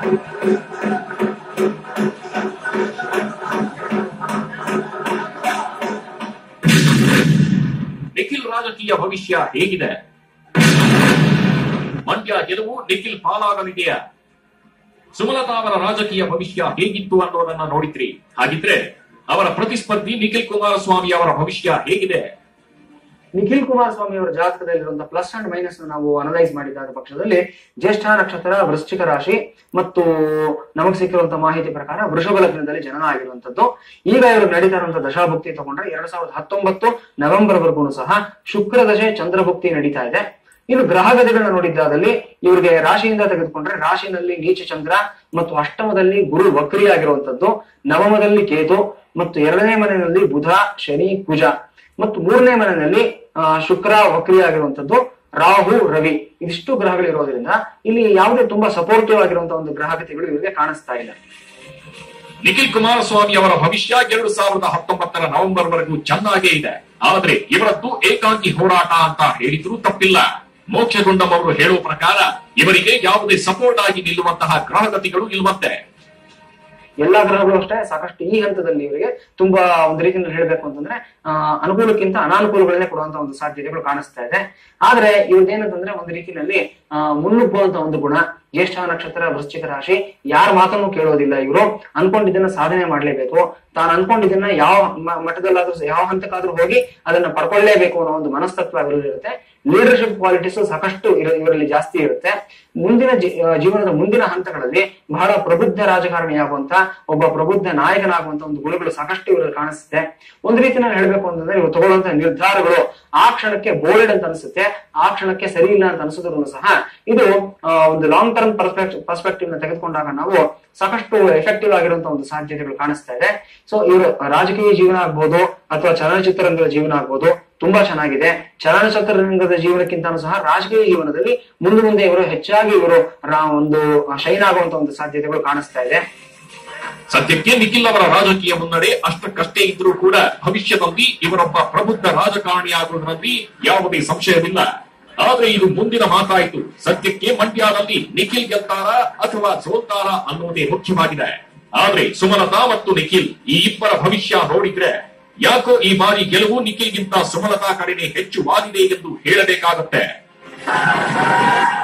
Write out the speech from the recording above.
ನಿಖಿಲ್ ರಾಜಕೀಯ ಭವಿಷ್ಯ ಹೇಗಿದೆ ಮಂಡ್ಯ ಗೆಲುವು ನಿಖಿಲ್ ಪಾಲಾಗಲಿದೆಯಾ ಸುಮಲತಾ ಅವರ ರಾಜಕೀಯ ಭವಿಷ್ಯ ಹೇಗಿತ್ತು ಅನ್ನೋದನ್ನ ನೋಡಿದ್ರಿ ಹಾಗಿದ್ರೆ ಅವರ ಪ್ರತಿಸ್ಪರ್ಧಿ ನಿಖಿಲ್ ಕುಮಾರಸ್ವಾಮಿ ಅವರ ಭವಿಷ್ಯ ಹೇಗಿದೆ ನಿಖಿಲ್ ಕುಮಾರಸ್ವಾಮಿ ಅವರ ಜಾತಕದಲ್ಲಿರುವಂತಹ ಪ್ಲಸ್ ಅಂಡ್ ಮೈನಸ್ ನಾವು ಅನಲೈಸ್ ಮಾಡಿದಾಗ ಪಕ್ಷದಲ್ಲಿ ಜ್ಯೇಷ್ಠ ನಕ್ಷತ್ರ ವೃಶ್ಚಿಕ ರಾಶಿ ಮತ್ತು ನಮಗೆ ಸಿಕ್ಕಿರುವಂತಹ ಮಾಹಿತಿ ಪ್ರಕಾರ ವೃಷಭ ಲಗ್ನದಲ್ಲಿ ಜನನ ಆಗಿರುವಂತದ್ದು ಈಗ ಇವರು ನಡೀತಾ ಇರುವಂತಹ ದಶಾಭುಕ್ತಿ ತಗೊಂಡ್ರೆ ಎರಡ್ ಸಾವಿರದ ಹತ್ತೊಂಬತ್ತು ನವೆಂಬರ್ ವರ್ಗೂ ಸಹ ಶುಕ್ರ ದಶೆ ಚಂದ್ರಭುಕ್ತಿ ನಡೀತಾ ಇದೆ ಇನ್ನು ಗ್ರಹಗತಿಗಳನ್ನ ನೋಡಿದ್ದಾದಲ್ಲಿ ಇವರಿಗೆ ರಾಶಿಯಿಂದ ತೆಗೆದುಕೊಂಡ್ರೆ ರಾಶಿನಲ್ಲಿ ನೀಚ ಚಂದ್ರ ಮತ್ತು ಅಷ್ಟಮದಲ್ಲಿ ಗುರು ವಕ್ರಿ ಆಗಿರುವಂತದ್ದು ನವಮದಲ್ಲಿ ಕೇತು ಮತ್ತು ಎರಡನೇ ಮನೆಯಲ್ಲಿ ಬುಧ ಶನಿ ಕುಜ ಮತ್ತು ಮೂರನೇ ಮನೆಯಲ್ಲಿ ಆ, ಶುಕ್ರ ವಕ್ರಿ ಆಗಿರುವಂತದ್ದು ರಾಹು ರವಿ ಇದಿಷ್ಟು ಗ್ರಹಗಳು ಇರೋದ್ರಿಂದ ಇಲ್ಲಿ ಯಾವುದೇ ತುಂಬಾ ಸಪೋರ್ಟಿವ್ ಆಗಿರುವಂತಹ ಒಂದು ಗ್ರಹಗತಿಗಳು ಇವರಿಗೆ ಕಾಣಿಸ್ತಾ ಇಲ್ಲ ನಿಖಿಲ್ ಕುಮಾರಸ್ವಾಮಿ ಅವರ ಭವಿಷ್ಯ ಎರಡು ಸಾವಿರದ ಹತ್ತೊಂಬತ್ತರ ನವೆಂಬರ್ ವರೆಗೂ ಚೆನ್ನಾಗೇ ಇದೆ ಆದ್ರೆ ಇವರದ್ದು ಏಕಾಂಗಿ ಹೋರಾಟ ಅಂತ ಹೇಳಿದ್ರೂ ತಪ್ಪಿಲ್ಲ ಮೋಕ್ಷಗುಂಡಂ ಅವರು ಹೇಳುವ ಪ್ರಕಾರ ಇವರಿಗೆ ಯಾವುದೇ ಸಪೋರ್ಟ್ ಆಗಿ ನಿಲ್ಲುವಂತಹ ಗ್ರಹಗತಿಗಳು ಇಲ್ವಂತೆ ಎಲ್ಲಾ ಗ್ರಹಗಳು ಅಷ್ಟೇ ಸಾಕಷ್ಟು ಈ ಹಂತದಲ್ಲಿ ಇವರಿಗೆ ತುಂಬಾ ಒಂದು ರೀತಿಯಲ್ಲಿ ಹೇಳ್ಬೇಕು ಅಂತಂದ್ರೆ ಆ, ಅನುಕೂಲಕ್ಕಿಂತ ಅನಾನುಕೂಲಗಳನ್ನೇ ಕೊಡುವಂತ ಒಂದು ಸಾಧ್ಯತೆಗಳು ಕಾಣಿಸ್ತಾ ಇದೆ ಆದ್ರೆ ಇವ್ರದ್ದೇನಂತಂದ್ರೆ ಒಂದು ರೀತಿಯಲ್ಲಿ ಆ ಮುನ್ನುಗ್ಗುವಂತ ಒಂದು ಗುಣ ಜ್ಯೇಷ್ಠ ನಕ್ಷತ್ರ ವೃಶ್ಚಿಕ ರಾಶಿ ಯಾರ ಮಾತನ್ನು ಕೇಳೋದಿಲ್ಲ ಇವರು ಅನ್ಕೊಂಡಿದ್ದನ್ನ ಸಾಧನೆ ಮಾಡ್ಲೇಬೇಕು ತಾನು ಅನ್ಕೊಂಡಿದ್ದನ್ನ ಯಾವ ಮ- ಮಟ್ಟದಲ್ಲಾದ್ರೂ ಸ- ಯಾವ ಹಂತಕ್ಕಾದ್ರೂ ಹೋಗಿ ಅದನ್ನ ಪಡ್ಕೊಳ್ಳೇಬೇಕು ಅನ್ನೋ ಒಂದು ಮನಸ್ತತ್ವ ಇವರಲ್ಲಿ ಇರುತ್ತೆ ಲೀಡರ್ಶಿಪ್ ಕ್ವಾಲಿಟೀಸ್ ಸಾಕಷ್ಟು ಇರ- ಇವರಲ್ಲಿ ಜಾಸ್ತಿ ಇರುತ್ತೆ ಮುಂದಿನ ಜೀ- ಆ, ಜೀವನದ ಮುಂದಿನ ಹಂತಗಳಲ್ಲಿ ಬಹಳ ಪ್ರಬುದ್ಧ ರಾಜಕಾರಣಿಯಾಗುವಂತ ಒಬ್ಬ ಪ್ರಬುದ್ಧ ನಾಯಕನಾಗುವಂತ ಒಂದು ಗುಣಗಳು ಸಾಕಷ್ಟು ಇವರಲ್ಲಿ ಕಾಣಿಸುತ್ತೆ ಒಂದು ರೀತಿಯಲ್ಲಿ ಹೇಳ್ಬೇಕು ಅಂತಂದ್ರೆ ಇವರು ತಗೊಳ್ಳುವಂತ ನಿರ್ಧಾರಗಳು ಆ ಕ್ಷಣಕ್ಕೆ ಬೋಲ್ಡ್ ಅಂತ ಅನಿಸುತ್ತೆ ಆ ಕ್ಷಣಕ್ಕೆ ಸರಿ ಇಲ್ಲ ಅಂತ ಅನಿಸಿದ್ರು ಸಹ ಇದು ಆ, ಒಂದು ಲಾಂಗ್ ಟರ್ಮ್ ಪರ್ಸ್ಪೆಕ್ಟಿವ್ ನ ತೆಗೆದುಕೊಂಡಾಗ ನಾವು ಸಾಕಷ್ಟು ಎಫೆಕ್ಟಿವ್ ಆಗಿರುವಂತಹ ಒಂದು ಸಾಧ್ಯತೆಗಳು ಕಾಣಿಸ್ತಾ ಇದೆ ಸೊ ಇವರು ರಾಜಕೀಯ ಜೀವನ ಆಗ್ಬೋದು ಅಥವಾ ಚಲನಚಿತ್ರರಂಗದ ಜೀವನ ಆಗ್ಬೋದು ತುಂಬಾ ಚೆನ್ನಾಗಿದೆ ಚಲನಚಿತ್ರರಂಗದ ಜೀವನಕ್ಕಿಂತ ಸಹ ರಾಜಕೀಯ ಜೀವನದಲ್ಲಿ ಮುಂದೆ ಮುಂದೆ ಇವರು ಹೆಚ್ಚಾಗಿ ಇವರು ರಾ- ಒಂದು ಶೈನ್ ಆಗುವಂತ ಒಂದು ಸಾಧ್ಯತೆಗಳು ಕಾಣಿಸ್ತಾ ಇದೆ ಸದ್ಯಕ್ಕೆ ನಿಖಿಲ್ ಅವರ ರಾಜಕೀಯ ಮುನ್ನಡೆ ಅಷ್ಟಕ್ಕಷ್ಟೇ ಇದ್ರೂ ಕೂಡ ಭವಿಷ್ಯದಲ್ಲಿ ಇವರೊಬ್ಬ ಪ್ರಬುದ್ಧ ರಾಜಕಾರಣಿಯಾಗುವುದರಲ್ಲಿ ಯಾವುದೇ ಸಂಶಯವಿಲ್ಲ ಆದ್ರೆ ಇದು ಮುಂದಿನ ಮಾತಾಯಿತು ಸದ್ಯಕ್ಕೆ ಮಂಡ್ಯದಲ್ಲಿ ನಿಖಿಲ್ ಗೆಲ್ತಾರ ಅಥವಾ ಸೋಲ್ತಾರ ಅನ್ನೋದೇ ಮುಖ್ಯವಾಗಿದೆ ಆದ್ರೆ ಸುಮಲತಾ ಮತ್ತು ನಿಖಿಲ್ ಈ ಇಬ್ಬರ ಭವಿಷ್ಯ ನೋಡಿದ್ರೆ ಯಾಕೋ ಈ ಬಾರಿ ಗೆಲುವು ನಿಖಿಲ್ಗಿಂತ ಸುಮಲತಾ ಕಡೆನೆ ಹೆಚ್ಚು ವಾದಿದೆ ಎಂದು ಹೇಳಬೇಕಾಗತ್ತೆ